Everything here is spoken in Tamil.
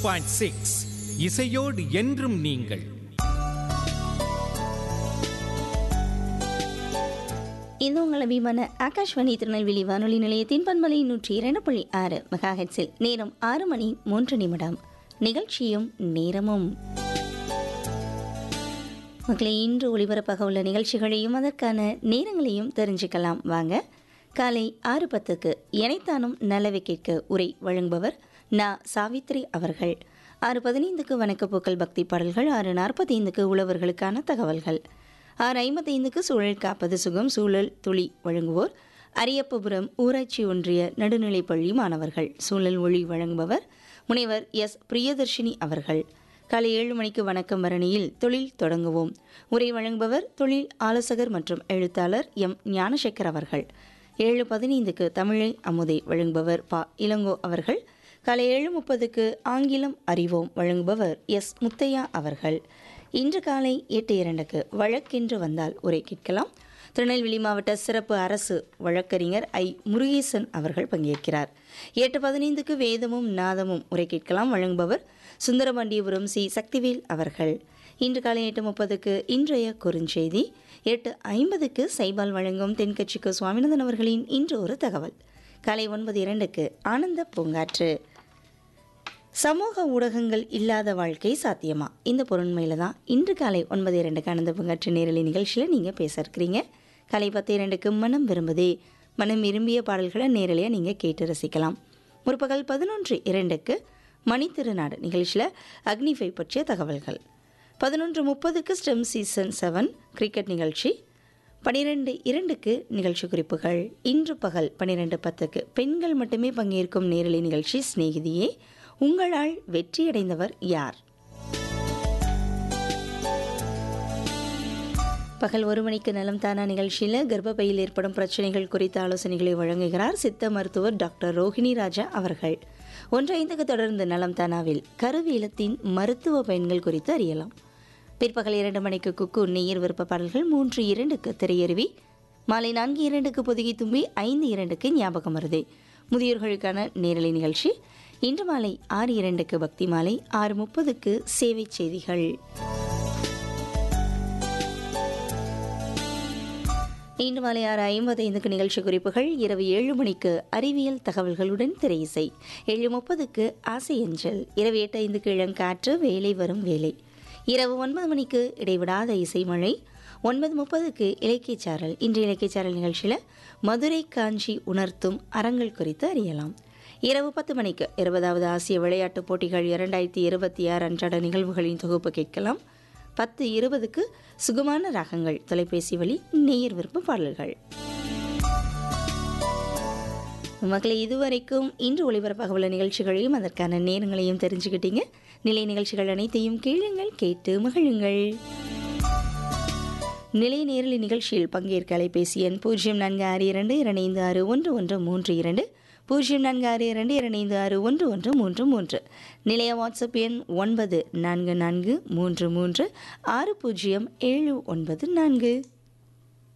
பாயிண்ட் சிக்ஸ் இசையோடு என்றும் நீங்கள் இது உங்கள் அபிமான ஆகாஷ்வாணி திருநெல்வேலி வானொலி நிலையத்தின் பண்பலை நூற்றி இரண்டு புள்ளி ஆறு மெகாஹெட்ஸில் நேரம் ஆறு மணி மூன்று நிமிடம் நிகழ்ச்சியும் நேரமும் மக்களை இன்று ஒளிபரப்பாக உள்ள நிகழ்ச்சிகளையும் அதற்கான நேரங்களையும் தெரிஞ்சுக்கலாம் வாங்க காலை ஆறு பத்துக்கு இணைத்தானும் நல்லவை கேட்க உரை வழங்குபவர் நா சாவித்ரி அவர்கள் ஆறு பதினைந்துக்கு வணக்கப்போக்கல் பக்தி பாடல்கள் ஆறு நாற்பத்தைந்துக்கு உழவர்களுக்கான தகவல்கள் ஆறு ஐம்பத்தைந்துக்கு சூழல் காப்பது சுகம் சூழல் துளி வழங்குவோர் அரியப்பபுரம் ஊராட்சி ஒன்றிய நடுநிலைப்பள்ளி மாணவர்கள் சூழல் ஒளி வழங்குபவர் முனைவர் எஸ் பிரியதர்ஷினி அவர்கள் காலை ஏழு மணிக்கு வணக்கம் மரணியில் தொழில் தொடங்குவோம் உரை வழங்குபவர் தொழில் ஆலோசகர் மற்றும் எழுத்தாளர் எம் ஞானசேகர் அவர்கள் ஏழு பதினைந்துக்கு தமிழை அமுதை வழங்குபவர் பா இளங்கோ அவர்கள் காலை ஏழு முப்பதுக்கு ஆங்கிலம் அறிவோம் வழங்குபவர் எஸ் முத்தையா அவர்கள் இன்று காலை எட்டு இரண்டுக்கு வழக்கென்று வந்தால் உரை கேட்கலாம் திருநெல்வேலி மாவட்ட சிறப்பு அரசு வழக்கறிஞர் ஐ முருகேசன் அவர்கள் பங்கேற்கிறார் எட்டு பதினைந்துக்கு வேதமும் நாதமும் உரை கேட்கலாம் வழங்குபவர் சுந்தரபாண்டியபுரம் சி சக்திவேல் அவர்கள் இன்று காலை எட்டு முப்பதுக்கு இன்றைய குறுஞ்செய்தி எட்டு ஐம்பதுக்கு சைபால் வழங்கும் தென்கட்சிக்கு சுவாமிநாதன் அவர்களின் இன்று ஒரு தகவல் காலை ஒன்பது இரண்டுக்கு ஆனந்த பூங்காற்று சமூக ஊடகங்கள் இல்லாத வாழ்க்கை சாத்தியமா இந்த பொருண்மையில் தான் இன்று காலை ஒன்பது இரண்டுக்கு ஆனந்த பூங்காற்று நேரலை நிகழ்ச்சியில் நீங்கள் பேச இருக்கிறீங்க காலை பத்து இரண்டுக்கு மனம் விரும்புதே மனம் விரும்பிய பாடல்களை நேரலையாக நீங்கள் கேட்டு ரசிக்கலாம் முற்பகல் பதினொன்று இரண்டுக்கு மணி திருநாடு நிகழ்ச்சியில் அக்னிஃபை பற்றிய தகவல்கள் பதினொன்று முப்பதுக்கு ஸ்டெம் சீசன் செவன் கிரிக்கெட் நிகழ்ச்சி பனிரெண்டு இரண்டுக்கு நிகழ்ச்சி குறிப்புகள் இன்று பகல் பன்னிரெண்டு பத்துக்கு பெண்கள் மட்டுமே பங்கேற்கும் நேரலை நிகழ்ச்சி சிநேகிதியே உங்களால் வெற்றியடைந்தவர் யார் பகல் ஒரு மணிக்கு நலம் தானா நிகழ்ச்சியில் கர்ப்பப்பையில் ஏற்படும் பிரச்சனைகள் குறித்த ஆலோசனைகளை வழங்குகிறார் சித்த மருத்துவர் டாக்டர் ரோஹிணி ராஜா அவர்கள் ஒன்றைந்துக்கு தொடர்ந்து நலம் தானாவில் கருவேலத்தின் மருத்துவ பயன்கள் குறித்து அறியலாம் பிற்பகல் இரண்டு மணிக்கு குக்கு நெய்யர் விருப்ப பாடல்கள் மூன்று இரண்டுக்கு திரையருவி மாலை நான்கு இரண்டுக்கு பொதுகை தும்பி ஐந்து இரண்டுக்கு ஞாபகம் வருதே முதியோர்களுக்கான நேரலை நிகழ்ச்சி இன்று மாலை ஆறு இரண்டுக்கு பக்தி மாலை ஆறு முப்பதுக்கு சேவை செய்திகள் இன்று மாலை ஆறு ஐம்பத்தைந்துக்கு நிகழ்ச்சி குறிப்புகள் இரவு ஏழு மணிக்கு அறிவியல் தகவல்களுடன் திரையிசை ஏழு முப்பதுக்கு ஆசை அஞ்சல் இரவு எட்டு ஐந்துக்கு இளங்காற்று வேலை வரும் வேலை இரவு ஒன்பது மணிக்கு இடைவிடாத இசை மழை ஒன்பது முப்பதுக்கு இலக்கியச்சாரல் இன்று இலக்கியச்சாரல் நிகழ்ச்சியில் மதுரை காஞ்சி உணர்த்தும் அறங்கள் குறித்து அறியலாம் இரவு பத்து மணிக்கு இருபதாவது ஆசிய விளையாட்டுப் போட்டிகள் இரண்டாயிரத்தி இருபத்தி ஆறு அன்றாட நிகழ்வுகளின் தொகுப்பு கேட்கலாம் பத்து இருபதுக்கு சுகமான ராகங்கள் தொலைபேசி வழி நேயர் விருப்ப பாடல்கள் மக்களை இதுவரைக்கும் இன்று ஒளிபரப்பாக உள்ள நிகழ்ச்சிகளையும் அதற்கான நேரங்களையும் தெரிஞ்சுக்கிட்டீங்க நிலை நிகழ்ச்சிகள் அனைத்தையும் கேளுங்கள் கேட்டு மகிழுங்கள் நிலை நேரலை நிகழ்ச்சியில் பங்கேற்க அலைபேசி எண் பூஜ்ஜியம் நான்கு ஆறு இரண்டு இரண்டு ஆறு ஒன்று ஒன்று மூன்று இரண்டு பூஜ்ஜியம் நான்கு ஆறு இரண்டு இரண்டு ஆறு ஒன்று ஒன்று மூன்று மூன்று நிலைய வாட்ஸ்அப் எண் ஒன்பது நான்கு நான்கு மூன்று மூன்று ஆறு பூஜ்ஜியம் ஏழு ஒன்பது நான்கு